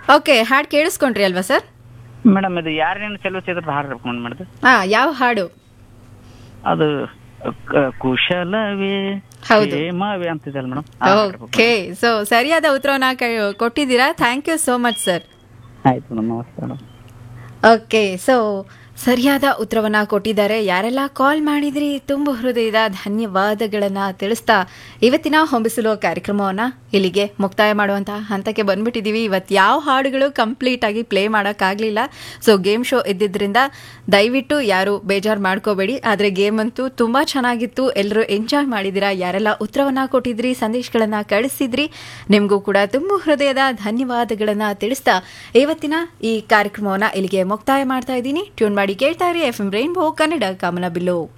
Okay ಹಾಡು ಕೇಳಿಸ್ಕೊಂಡ್ರಿ ಅಲ್ವಾ sir madam ಇದು ಯಾರೇನು ಚೆಲುವ ಚಿತ್ರದ ಹಾಡು ರೆಕಮೆಂಡ್ ಮಾಡಿದ್ದು ಹಾ ಯಾವ ಹಾಡು ಅದು ಕ- ಕುಶಲವೇ ಹೌದು. ಕ್ಷೇಮವೇ ಅಂತಿದೆಯಲ್ಲ ಮೇಡಮ್ ಓಕೆ ಸೊ ಸರಿಯಾದ ಉತ್ತರವನ್ನ ಕ- ಕೊಟ್ಟಿದ್ದೀರಾ thank you so much sir ಆಯ್ತು ಮೇಡಮ್ ನಮಸ್ತೆ ಮೇಡಮ್ ಓಕೆ ಸೊ ಸರಿಯಾದ ಉತ್ತರವನ್ನ ಕೊಟ್ಟಿದ್ದಾರೆ ಯಾರೆಲ್ಲ ಕಾಲ್ ಮಾಡಿದ್ರಿ ತುಂಬ ಹೃದಯದ ಧನ್ಯವಾದಗಳನ್ನ ತಿಳಿಸ್ತಾ ಇವತ್ತಿನ ಹೊಂಬಿಸಲು ಕಾರ್ಯಕ್ರಮವನ್ನ ಇಲ್ಲಿಗೆ ಮುಕ್ತಾಯ ಮಾಡುವಂತಹ ಹಂತಕ್ಕೆ ಬಂದ್ಬಿಟ್ಟಿದೀವಿ ಇವತ್ತು ಯಾವ ಹಾಡುಗಳು ಕಂಪ್ಲೀಟ್ ಆಗಿ ಪ್ಲೇ ಮಾಡೋಕ್ಕಾಗಲಿಲ್ಲ ಸೊ ಗೇಮ್ ಶೋ ಇದ್ದಿದ್ರಿಂದ ದಯವಿಟ್ಟು ಯಾರು ಬೇಜಾರು ಮಾಡ್ಕೋಬೇಡಿ ಆದರೆ ಗೇಮ್ ಅಂತೂ ತುಂಬ ಚೆನ್ನಾಗಿತ್ತು ಎಲ್ಲರೂ ಎಂಜಾಯ್ ಮಾಡಿದ್ದೀರಾ ಯಾರೆಲ್ಲ ಉತ್ತರವನ್ನ ಕೊಟ್ಟಿದ್ರಿ ಸಂದೇಶಗಳನ್ನ ಕಳಿಸಿದ್ರಿ ನಿಮಗೂ ಕೂಡ ತುಂಬ ಹೃದಯದ ಧನ್ಯವಾದಗಳನ್ನ ತಿಳಿಸ್ತಾ ಇವತ್ತಿನ ಈ ಕಾರ್ಯಕ್ರಮವನ್ನ ಇಲ್ಲಿಗೆ ಮುಕ್ತಾಯ ಮಾಡ್ತಾ ಇದ್ದೀನಿ ಟ್ಯೂನ್ ಮಾಡಿ ಕೇಳ್ತಾ ಇರಿ ಎಫ್ ಎಂ ರೈನ್ಬೋ ಕನ್ನಡ ಕಮಲ ಬಿಲ್ಲು